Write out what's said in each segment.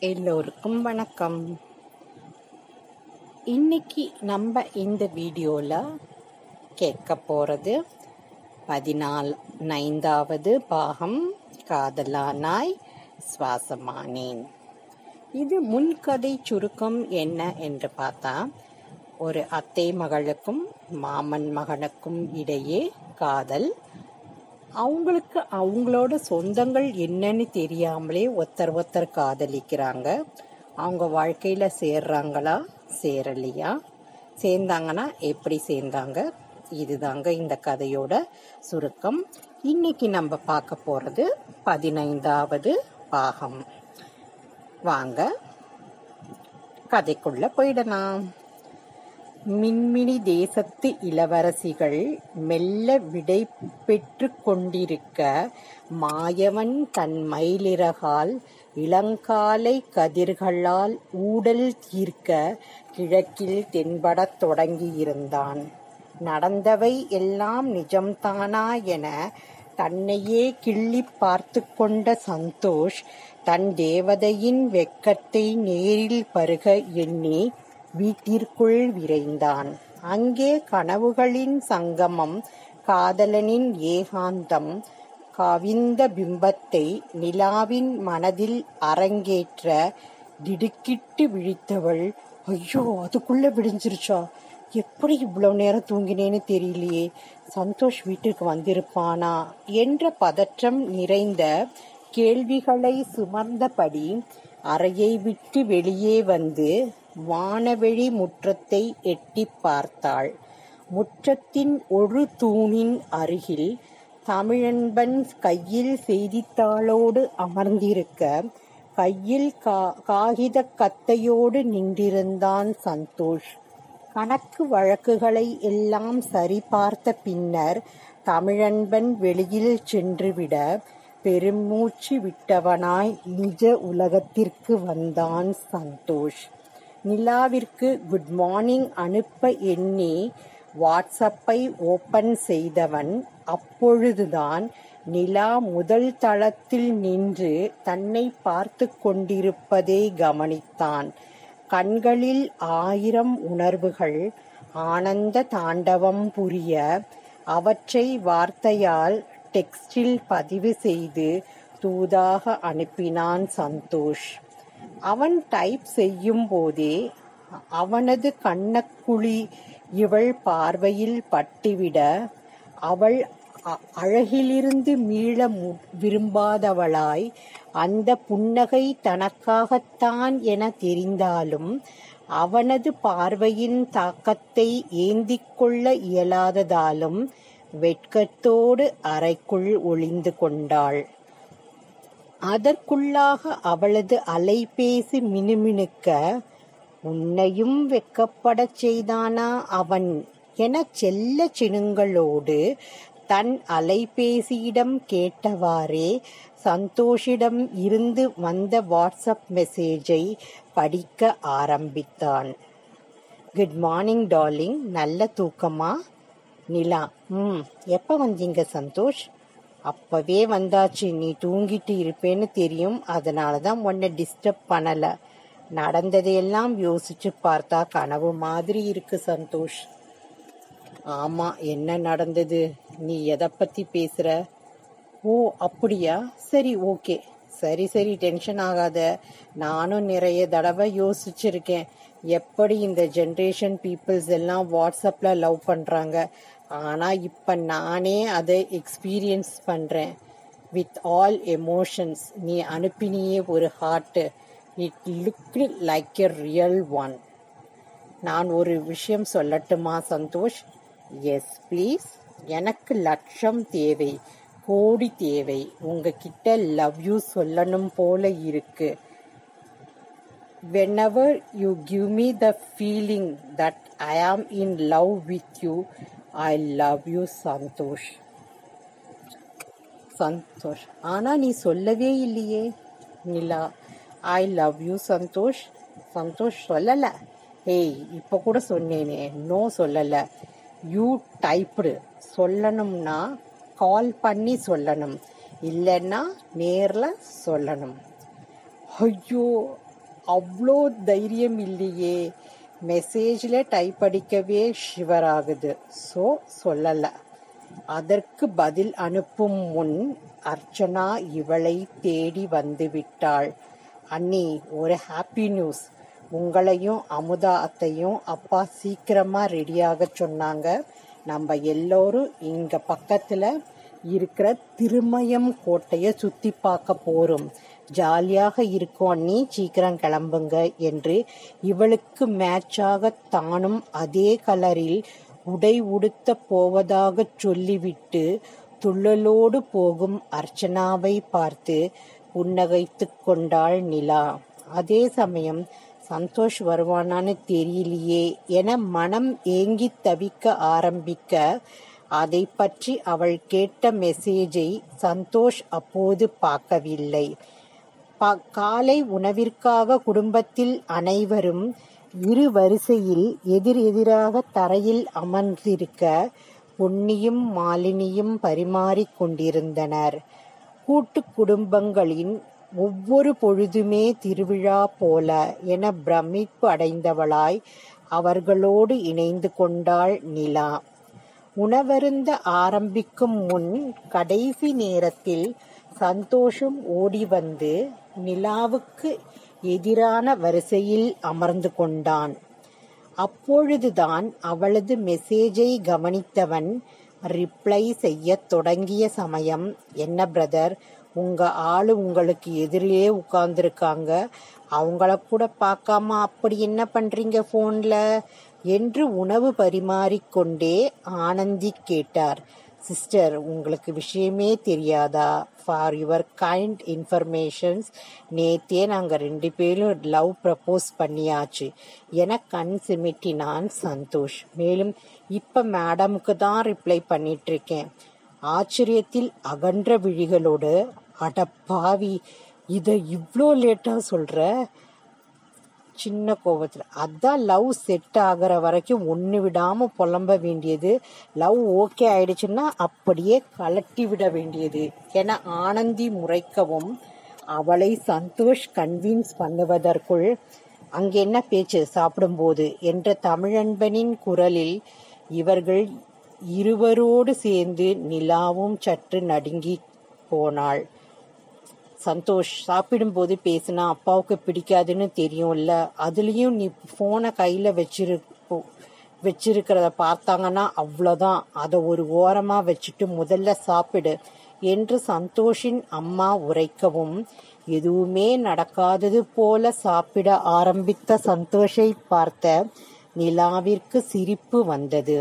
எல்லோருக்கும் வணக்கம் இன்னைக்கு நம்ம இந்த வீடியோவில் கேட்க போகிறது பதினால் ஐந்தாவது பாகம் காதலானாய் சுவாசமானேன் இது முன்கதை சுருக்கம் என்ன என்று பார்த்தா ஒரு அத்தை மகளுக்கும் மாமன் மகனுக்கும் இடையே காதல் அவங்களுக்கு அவங்களோட சொந்தங்கள் என்னன்னு தெரியாமலே ஒருத்தர் ஒருத்தர் காதலிக்கிறாங்க அவங்க வாழ்க்கையில சேர்றாங்களா சேரலையா சேர்ந்தாங்கன்னா எப்படி சேர்ந்தாங்க இதுதாங்க இந்த கதையோட சுருக்கம் இன்னைக்கு நம்ம பார்க்க போறது பதினைந்தாவது பாகம் வாங்க கதைக்குள்ள போயிடலாம் மின்மினி தேசத்து இளவரசிகள் மெல்ல விடை பெற்று கொண்டிருக்க மாயவன் தன் மயிலிறகால் இளங்காலை கதிர்களால் ஊடல் தீர்க்க கிழக்கில் தென்படத் தொடங்கியிருந்தான் நடந்தவை எல்லாம் நிஜம்தானா என தன்னையே கிள்ளி பார்த்து கொண்ட சந்தோஷ் தன் தேவதையின் வெக்கத்தை நேரில் பருக எண்ணி வீட்டிற்குள் விரைந்தான் அங்கே கனவுகளின் சங்கமம் காதலனின் ஏகாந்தம் கவிந்த பிம்பத்தை நிலாவின் மனதில் அரங்கேற்ற திடுக்கிட்டு விழித்தவள் ஐயோ அதுக்குள்ள விடிஞ்சிருச்சா எப்படி இவ்வளவு நேரம் தூங்கினேன்னு தெரியலையே சந்தோஷ் வீட்டுக்கு வந்திருப்பானா என்ற பதற்றம் நிறைந்த கேள்விகளை சுமர்ந்தபடி அறையை விட்டு வெளியே வந்து வானவெளி முற்றத்தை எட்டி பார்த்தாள் முற்றத்தின் ஒரு தூணின் அருகில் தமிழன்பன் கையில் செய்தித்தாளோடு அமர்ந்திருக்க கையில் கா காகித கத்தையோடு நின்றிருந்தான் சந்தோஷ் கணக்கு வழக்குகளை எல்லாம் சரிபார்த்த பின்னர் தமிழன்பன் வெளியில் சென்றுவிட பெருமூச்சு விட்டவனாய் நிஜ உலகத்திற்கு வந்தான் சந்தோஷ் நிலாவிற்கு குட் மார்னிங் அனுப்ப எண்ணி வாட்ஸ்அப்பை ஓபன் செய்தவன் அப்பொழுதுதான் நிலா முதல் தளத்தில் நின்று தன்னை பார்த்து கொண்டிருப்பதை கவனித்தான் கண்களில் ஆயிரம் உணர்வுகள் ஆனந்த தாண்டவம் புரிய அவற்றை வார்த்தையால் டெக்ஸ்டில் பதிவு செய்து தூதாக அனுப்பினான் சந்தோஷ் அவன் டைப் செய்யும் போதே அவனது கண்ணக்குழி இவள் பார்வையில் பட்டுவிட அவள் அழகிலிருந்து மீள விரும்பாதவளாய் அந்த புன்னகை தனக்காகத்தான் என தெரிந்தாலும் அவனது பார்வையின் தாக்கத்தை ஏந்திக் கொள்ள இயலாததாலும் வெட்கத்தோடு அறைக்குள் ஒளிந்து கொண்டாள் அதற்குள்ளாக அவளது அலைபேசி மினுமினுக்க உன்னையும் வெக்கப்படச் செய்தானா அவன் என செல்ல சினுங்களோடு தன் அலைபேசியிடம் கேட்டவாறே சந்தோஷிடம் இருந்து வந்த வாட்ஸ்அப் மெசேஜை படிக்க ஆரம்பித்தான் குட் மார்னிங் டார்லிங் நல்ல தூக்கமா நிலா ம் எப்போ வந்தீங்க சந்தோஷ் அப்பவே வந்தாச்சு நீ தூங்கிட்டு இருப்பேன்னு தெரியும் அதனால தான் உன்னை டிஸ்டர்ப் பண்ணல நடந்ததையெல்லாம் யோசிச்சு பார்த்தா கனவு மாதிரி இருக்கு சந்தோஷ் ஆமா என்ன நடந்தது நீ எதை பத்தி பேசுற ஓ அப்படியா சரி ஓகே சரி சரி டென்ஷன் ஆகாத நானும் நிறைய தடவை யோசிச்சிருக்கேன் எப்படி இந்த ஜென்ரேஷன் பீப்புள்ஸ் எல்லாம் வாட்ஸ்அப்ல லவ் பண்றாங்க ஆனா இப்ப நானே அதை எக்ஸ்பீரியன்ஸ் பண்றேன் வித் ஆல் எமோஷன்ஸ் நீ அனுப்பினியே ஒரு heart it look like a real one நான் ஒரு விஷயம் சொல்லட்டுமா சந்தோஷ் எஸ் ப்ளீஸ் எனக்கு லட்சம் தேவை கோடி தேவை உங்ககிட்ட லவ் யூ சொல்லணும் போல இருக்கு whenever you give me the feeling that I am in love with you, I love you, Santhosh Santhosh ஆனா நீ சொல்லவே இல்லையே Nila I love you Santhosh Santhosh சொல்லல ஏய் இப்ப கூட சொன்னேனே நோ சொல்லல யூ டைப்டு சொல்லணும்னா கால் பண்ணி சொல்லணும் இல்லைன்னா நேர்ல சொல்லணும் ஐயோ அவ்வளோ தைரியம் இல்லையே மெசேஜில் டைப் அடிக்கவே ஷிவர் ஆகுது ஸோ சொல்லலை அதற்கு பதில் அனுப்பும் முன் அர்ச்சனா இவளை தேடி வந்து விட்டாள் அண்ணி ஒரு ஹாப்பி நியூஸ் உங்களையும் அமுதா அத்தையும் அப்பா சீக்கிரமா ரெடியாக சொன்னாங்க நம்ம எல்லோரும் இங்க பக்கத்துல இருக்கிற திருமயம் கோட்டையை சுத்தி பார்க்க போறோம் ஜாலியாக இருக்கும் அண்ணி சீக்கிரம் கிளம்புங்க என்று இவளுக்கு மேட்சாக தானும் அதே கலரில் உடை உடுத்த போவதாக சொல்லிவிட்டு துள்ளலோடு போகும் அர்ச்சனாவை பார்த்து புன்னகைத்துக் கொண்டாள் நிலா அதே சமயம் சந்தோஷ் வருவானான்னு தெரியலையே என மனம் ஏங்கி தவிக்க ஆரம்பிக்க அதை பற்றி அவள் கேட்ட மெசேஜை சந்தோஷ் அப்போது பார்க்கவில்லை ப- காலை உணவிற்காக குடும்பத்தில் அனைவரும் இரு வரிசையில் எதிர் எதிராக தரையில் அமர்ந்திருக்க பொன்னியும் மாலினியும் பரிமாறிக் கொண்டிருந்தனர் கூட்டு குடும்பங்களின் ஒவ்வொரு பொழுதுமே திருவிழா போல என பிரமிப்பு அடைந்தவளாய் அவர்களோடு இணைந்து கொண்டாள் நிலா உணவருந்த ஆரம்பிக்கும் முன் கடைசி நேரத்தில் சந்தோஷம் ஓடி வந்து நிலாவுக்கு எதிரான வரிசையில் அமர்ந்து கொண்டான் அப்பொழுதுதான் அவளது மெசேஜை கவனித்தவன் ரிப்ளை செய்யத் தொடங்கிய சமயம் என்ன பிரதர் உங்க ஆளு உங்களுக்கு எதிரிலே உட்கார்ந்துருக்காங்க அவங்கள கூட பார்க்காம அப்படி என்ன பண்றீங்க போன்ல என்று உணவு பரிமாறிக்கொண்டே ஆனந்தி கேட்டார் சிஸ்டர் உங்களுக்கு விஷயமே தெரியாதா ஃபார் யுவர் கைண்ட் இன்ஃபர்மேஷன்ஸ் நேத்தே நாங்கள் ரெண்டு பேரும் லவ் ப்ரப்போஸ் பண்ணியாச்சு என கண் சிமிட்டினான் சந்தோஷ் மேலும் இப்ப மேடமுக்கு தான் ரிப்ளை பண்ணிட்டு இருக்கேன் ஆச்சரியத்தில் அகன்ற விழிகளோடு அடப்பாவி இதை இவ்வளோ லேட்டா சொல்ற சின்ன கோபத்தில் அதான் லவ் செட் ஆகிற வரைக்கும் ஒன்று விடாம புலம்ப வேண்டியது லவ் ஓகே ஆயிடுச்சுன்னா அப்படியே கலட்டி விட வேண்டியது என ஆனந்தி முறைக்கவும் அவளை சந்தோஷ் கன்வின்ஸ் பண்ணுவதற்குள் அங்கே என்ன பேச்சு சாப்பிடும்போது என்ற தமிழன்பனின் குரலில் இவர்கள் இருவரோடு சேர்ந்து நிலாவும் சற்று நடுங்கி போனாள் சந்தோஷ் சாப்பிடும்போது பேசினா அப்பாவுக்கு பிடிக்காதுன்னு தெரியும்ல அதுலயும் நீ போனை கையில வச்சிரு வச்சிருக்கிறத பார்த்தாங்கன்னா அவ்வளோதான் அதை ஒரு ஓரமா வச்சுட்டு முதல்ல சாப்பிடு என்று சந்தோஷின் அம்மா உரைக்கவும் எதுவுமே நடக்காதது போல சாப்பிட ஆரம்பித்த சந்தோஷை பார்த்த நிலாவிற்கு சிரிப்பு வந்தது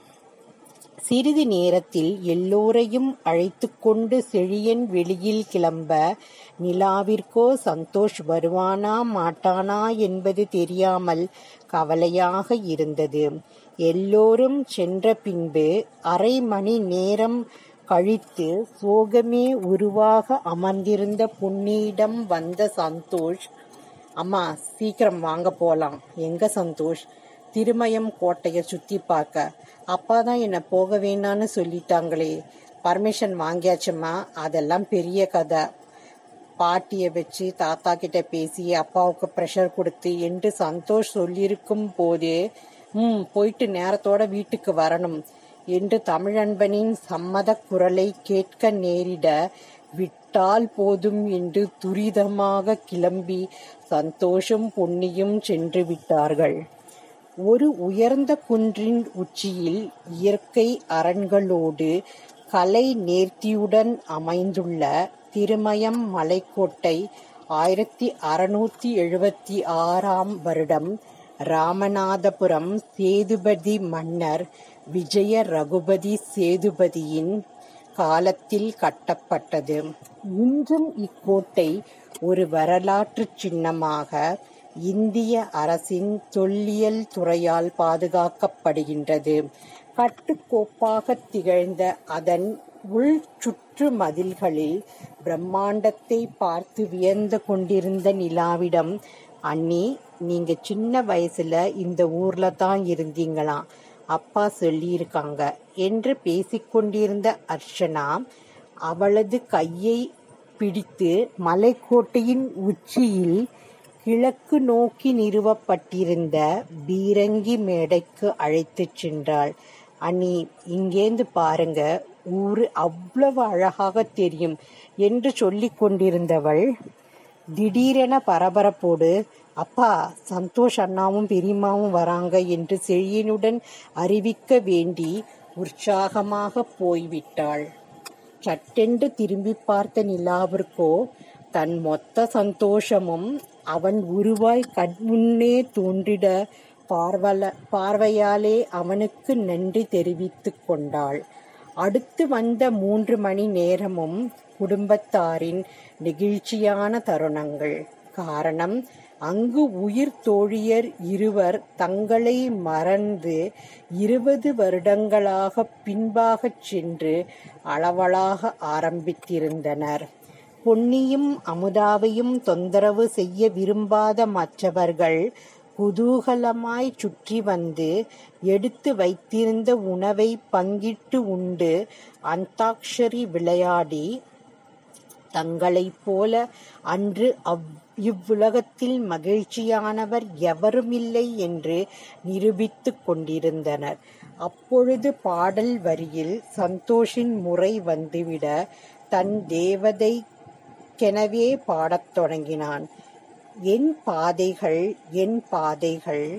சிறிது நேரத்தில் எல்லோரையும் அழைத்து கொண்டு செழியன் வெளியில் கிளம்ப நிலாவிற்கோ சந்தோஷ் வருவானா மாட்டானா என்பது தெரியாமல் கவலையாக இருந்தது எல்லோரும் சென்ற பின்பு அரை மணி நேரம் கழித்து சோகமே உருவாக அமர்ந்திருந்த பொன்னியிடம் வந்த சந்தோஷ் அம்மா சீக்கிரம் வாங்க போலாம் எங்க சந்தோஷ் திருமயம் கோட்டைய சுத்தி பார்க்க அப்பா தான் என்ன போக வேணான்னு சொல்லிட்டாங்களே பர்மிஷன் வாங்கியாச்சும்மா அதெல்லாம் பெரிய கதை பாட்டியை வச்சு தாத்தா கிட்ட பேசி அப்பாவுக்கு ப்ரெஷர் கொடுத்து என்று சந்தோஷ் சொல்லியிருக்கும் போதே ம் போயிட்டு நேரத்தோட வீட்டுக்கு வரணும் என்று தமிழன்பனின் சம்மத குரலை கேட்க நேரிட விட்டால் போதும் என்று துரிதமாக கிளம்பி சந்தோஷம் பொன்னியும் சென்று விட்டார்கள் ஒரு உயர்ந்த குன்றின் உச்சியில் இயற்கை அரண்களோடு கலை நேர்த்தியுடன் அமைந்துள்ள திருமயம் மலைக்கோட்டை ஆயிரத்தி அறுநூத்தி எழுபத்தி ஆறாம் வருடம் ராமநாதபுரம் சேதுபதி மன்னர் விஜய ரகுபதி சேதுபதியின் காலத்தில் கட்டப்பட்டது இன்றும் இக்கோட்டை ஒரு வரலாற்று சின்னமாக இந்திய அரசின் தொல்லியல் துறையால் பாதுகாக்கப்படுகின்றது கட்டுக்கோப்பாக திகழ்ந்த அதன் உள் சுற்று மதில்களில் பிரம்மாண்டத்தை பார்த்து வியந்து கொண்டிருந்த நிலாவிடம் அண்ணி நீங்க சின்ன வயசுல இந்த ஊர்ல தான் இருந்தீங்களாம் அப்பா சொல்லியிருக்காங்க என்று பேசிக்கொண்டிருந்த அர்ச்சனா அவளது கையை பிடித்து மலைக்கோட்டையின் உச்சியில் கிழக்கு நோக்கி நிறுவப்பட்டிருந்த பீரங்கி மேடைக்கு அழைத்துச் சென்றாள் அண்ணி இங்கேந்து பாருங்க ஊரு அவ்வளவு அழகாக தெரியும் என்று சொல்லிக் கொண்டிருந்தவள் திடீரென பரபரப்போடு அப்பா சந்தோஷ் அண்ணாவும் பெரியம்மாவும் வராங்க என்று செழியனுடன் அறிவிக்க வேண்டி உற்சாகமாக போய்விட்டாள் சட்டென்று திரும்பி பார்த்த நிலாவிற்கோ தன் மொத்த சந்தோஷமும் அவன் உருவாய் கண்முன்னே தோன்றிட பார்வல பார்வையாலே அவனுக்கு நன்றி தெரிவித்துக் கொண்டாள் அடுத்து வந்த மூன்று மணி நேரமும் குடும்பத்தாரின் நெகிழ்ச்சியான தருணங்கள் காரணம் அங்கு உயிர் தோழியர் இருவர் தங்களை மறந்து இருபது வருடங்களாக பின்பாகச் சென்று அளவலாக ஆரம்பித்திருந்தனர் பொன்னியும் அமுதாவையும் தொந்தரவு செய்ய விரும்பாத மற்றவர்கள் குதூகலமாய் சுற்றி வந்து எடுத்து வைத்திருந்த உணவை பங்கிட்டு உண்டு அந்தாக்ஷரி விளையாடி தங்களைப் போல அன்று அவ் இவ்வுலகத்தில் மகிழ்ச்சியானவர் எவருமில்லை என்று நிரூபித்துக் கொண்டிருந்தனர் அப்பொழுது பாடல் வரியில் சந்தோஷின் முறை வந்துவிட தன் தேவதைக்கெனவே பாடத் தொடங்கினான் என் பாதைகள் என் பாதைகள்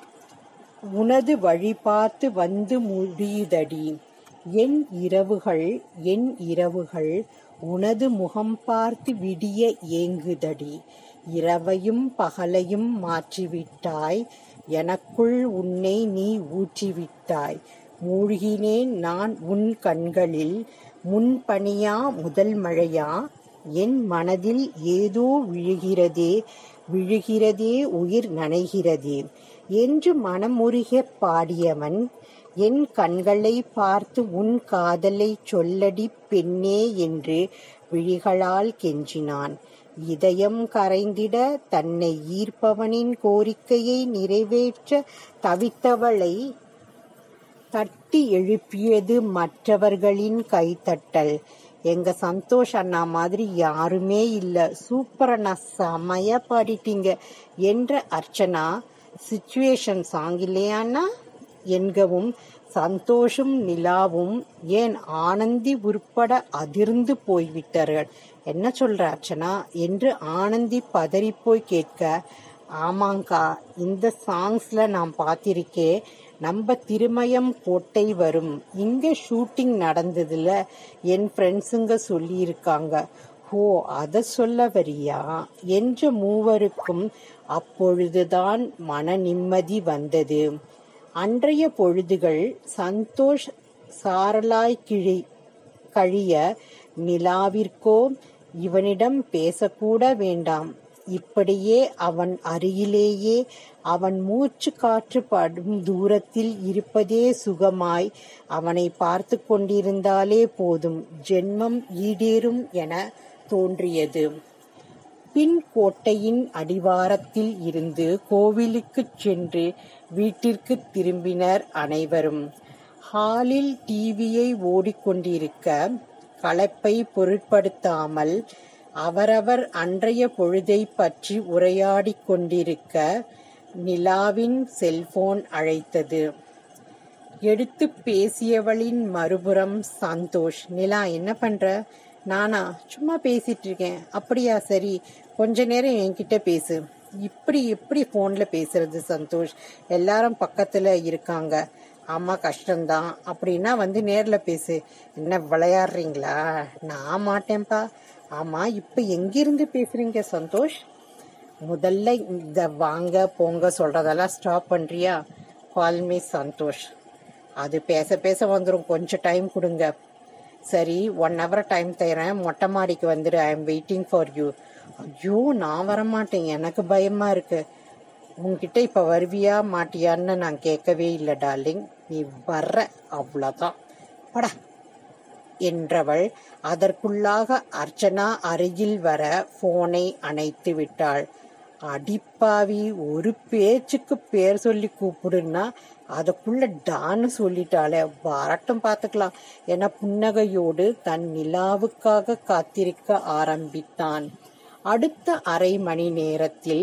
உனது வழி பார்த்து வந்து முடியுதடி என் இரவுகள் என் இரவுகள் உனது முகம் பார்த்து விடிய ஏங்குதடி இரவையும் பகலையும் மாற்றிவிட்டாய் எனக்குள் உன்னை நீ ஊற்றிவிட்டாய் மூழ்கினேன் நான் உன் கண்களில் முன்பனியா முதல் மழையா என் மனதில் ஏதோ விழுகிறதே விழுகிறதே உயிர் நனைகிறதே என்று மனமுருக பாடியவன் என் கண்களை பார்த்து உன் காதலை சொல்லடி பெண்ணே என்று விழிகளால் கெஞ்சினான் இதயம் கரைந்திட தன்னை ஈர்ப்பவனின் கோரிக்கையை நிறைவேற்ற தவித்தவளை தட்டி எழுப்பியது மற்றவர்களின் கைத்தட்டல் எங்க சந்தோஷ் அண்ணா மாதிரி யாருமே இல்ல சூப்பர் அண்ணா செமையா பாடிட்டீங்க என்ற அர்ச்சனா சிச்சுவேஷன் சாங் இல்லையாண்ணா என்கவும் சந்தோஷும் நிலாவும் ஏன் ஆனந்தி உட்பட அதிர்ந்து போய்விட்டார்கள் என்ன சொல்ற அர்ச்சனா என்று ஆனந்தி பதறிப்போய் கேட்க ஆமாங்கா இந்த சாங்ஸ்ல நான் பார்த்திருக்கேன் நம்ம திருமயம் கோட்டை வரும் இங்க ஷூட்டிங் நடந்ததுல என் ஃப்ரெண்ட்ஸுங்க சொல்லியிருக்காங்க ஓ அத சொல்ல வரியா என்ற மூவருக்கும் அப்பொழுதுதான் மன நிம்மதி வந்தது அன்றைய பொழுதுகள் சந்தோஷ் சாரலாய் கிழி கழிய நிலாவிற்கோ இவனிடம் பேசக்கூட வேண்டாம் இப்படியே அவன் அருகிலேயே அவன் மூச்சு காற்று படும் தூரத்தில் இருப்பதே சுகமாய் அவனை பார்த்து கொண்டிருந்தாலே போதும் ஜென்மம் ஈடேறும் என தோன்றியது பின் கோட்டையின் அடிவாரத்தில் இருந்து கோவிலுக்குச் சென்று வீட்டிற்கு திரும்பினர் அனைவரும் ஹாலில் டிவியை ஓடிக்கொண்டிருக்க களைப்பை பொருட்படுத்தாமல் அவரவர் அன்றைய பொழுதை பற்றி உரையாடிக் கொண்டிருக்க நிலாவின் செல்போன் அழைத்தது எடுத்து பேசியவளின் மறுபுறம் சந்தோஷ் நிலா என்ன பண்ற நானா சும்மா பேசிட்டு இருக்கேன் அப்படியா சரி கொஞ்ச நேரம் என்கிட்ட பேசு இப்படி எப்படி போன்ல பேசுறது சந்தோஷ் எல்லாரும் பக்கத்துல இருக்காங்க ஆமா கஷ்டம்தான் அப்படின்னா வந்து நேர்ல பேசு என்ன விளையாடுறீங்களா நான் மாட்டேன்ப்பா ஆமா இப்ப எங்கிருந்து பேசுறீங்க சந்தோஷ் முதல்ல இந்த வாங்க போங்க சொல்றதெல்லாம் ஸ்டாப் பண்றியா கால் மீ சந்தோஷ் அது பேச பேச வந்துடும் கொஞ்சம் டைம் கொடுங்க சரி ஒன் ஹவர் டைம் தரேன் மொட்டை மாடிக்கு வந்துடு I am waiting for you ஐயோ நான் வரமாட்டேன் எனக்கு பயமா இருக்கு உன்கிட்ட இப்ப வருவியா மாட்டியான்னு நான் கேட்கவே இல்லை டார்லிங் நீ வர்ற அவ்வளோதான் படா என்றவள் அதற்குள்ளாக அர்ச்சனா அருகில் வர போனை அணைத்து விட்டாள் அடிப்பாவி ஒரு பேச்சுக்கு பேர் சொல்லி கூப்பிடுன்னா அதுக்குள்ள டான்னு சொல்லிட்டாளே வரட்டும் பார்த்துக்கலாம் என புன்னகையோடு தன் நிலாவுக்காக காத்திருக்க ஆரம்பித்தான் அடுத்த அரை மணி நேரத்தில்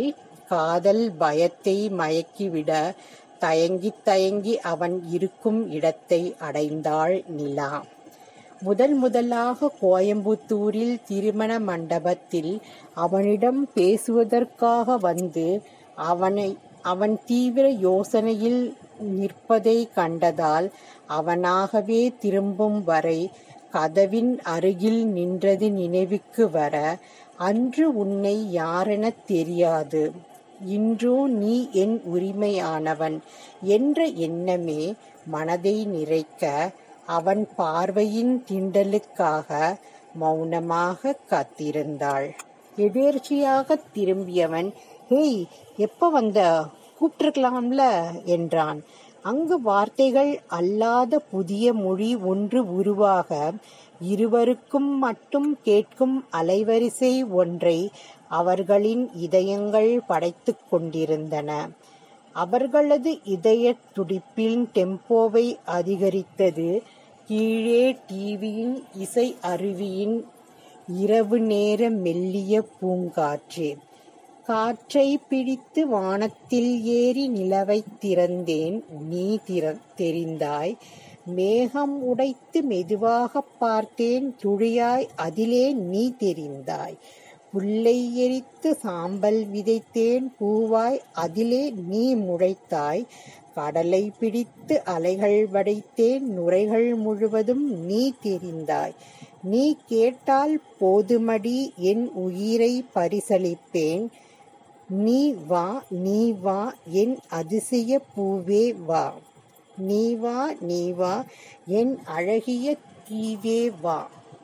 காதல் பயத்தை மயக்கிவிட தயங்கி தயங்கி அவன் இருக்கும் இடத்தை அடைந்தாள் நிலா முதல் முதலாக கோயம்புத்தூரில் திருமண மண்டபத்தில் அவனிடம் பேசுவதற்காக வந்து அவனை அவன் தீவிர யோசனையில் நிற்பதை கண்டதால் அவனாகவே திரும்பும் வரை கதவின் அருகில் நின்றது நினைவுக்கு வர அன்று உன்னை யாரெனத் தெரியாது இன்றோ நீ என் உரிமையானவன் என்ற எண்ணமே மனதை நிறைக்க அவன் பார்வையின் திண்டலுக்காக மௌனமாக காத்திருந்தாள் எதேர்ச்சியாக திரும்பியவன் ஹேய் எப்ப வந்த கூப்பிட்டிருக்கலாம்ல என்றான் அங்கு வார்த்தைகள் அல்லாத புதிய மொழி ஒன்று உருவாக இருவருக்கும் மட்டும் கேட்கும் அலைவரிசை ஒன்றை அவர்களின் இதயங்கள் படைத்துக் கொண்டிருந்தன அவர்களது இதய துடிப்பின் டெம்போவை அதிகரித்தது கீழே டிவியின் இசை அருவியின் இரவு நேர மெல்லிய பூங்காற்று காற்றை பிடித்து வானத்தில் ஏறி நிலவை திறந்தேன் நீ திற தெரிந்தாய் மேகம் உடைத்து மெதுவாக பார்த்தேன் துளியாய் அதிலே நீ தெரிந்தாய் புல்லை எரித்து சாம்பல் விதைத்தேன் பூவாய் அதிலே நீ முளைத்தாய் கடலை பிடித்து அலைகள் வடைத்தேன் நுரைகள் முழுவதும் நீ தெரிந்தாய் நீ கேட்டால் போதுமடி என் உயிரை பரிசளிப்பேன் நீ வா நீ வா என் அதிசய பூவே வா நீ வா நீ வா என் அழகிய தீவே வா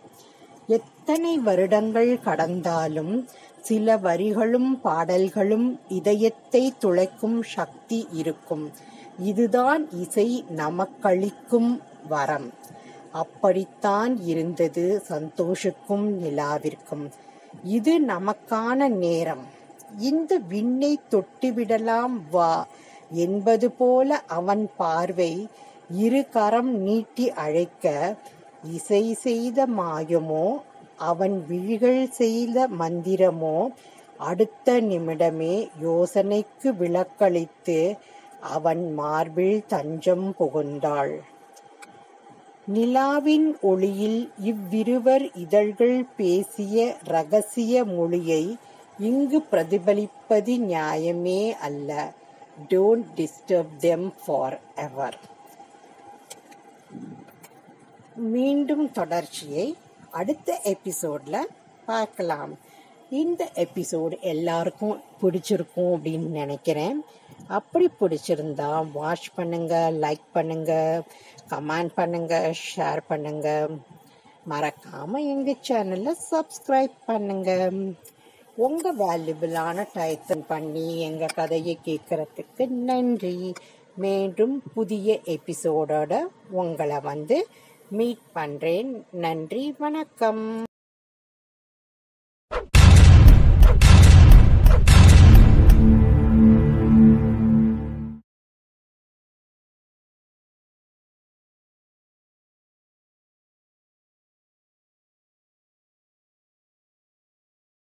எத்தனை வருடங்கள் கடந்தாலும் சில வரிகளும் பாடல்களும் இதயத்தை துளைக்கும் சக்தி இருக்கும் இதுதான் இசை நமக்களிக்கும் வரம் அப்படித்தான் இருந்தது சந்தோஷுக்கும் நிலாவிற்கும் இது நமக்கான நேரம் இந்த விண்ணை தொட்டுவிடலாம் வா என்பது போல அவன் பார்வை இரு கரம் நீட்டி அழைக்க இசை செய்த மாயமோ அவன் விழிகள் செய்த மந்திரமோ அடுத்த நிமிடமே யோசனைக்கு விளக்களித்து அவன் மார்பில் தஞ்சம் புகுந்தாள் நிலாவின் ஒளியில் இவ்விருவர் இதழ்கள் பேசிய ரகசிய மொழியை இங்கு பிரதிபலிப்பது நியாயமே அல்ல don't disturb them forever மீண்டும் தொடர்ச்சியை அடுத்த எபிசோட்ல பார்க்கலாம் இந்த எபிசோடு எல்லாருக்கும் பிடிச்சிருக்கும் அப்படின்னு நினைக்கிறேன் அப்படி பிடிச்சிருந்தா வாட்ச் பண்ணுங்க லைக் பண்ணுங்க கமெண்ட் பண்ணுங்க ஷேர் பண்ணுங்க மறக்காம எங்க சேனலை சப்ஸ்கிரைப் பண்ணுங்க உங்க வேல்யூபிளான டைத்தன் பண்ணி எங்க கதையை கேட்கறதுக்கு நன்றி மீண்டும் புதிய எபிசோடோட உங்களை வந்து மீட் பண்றேன் நன்றி வணக்கம்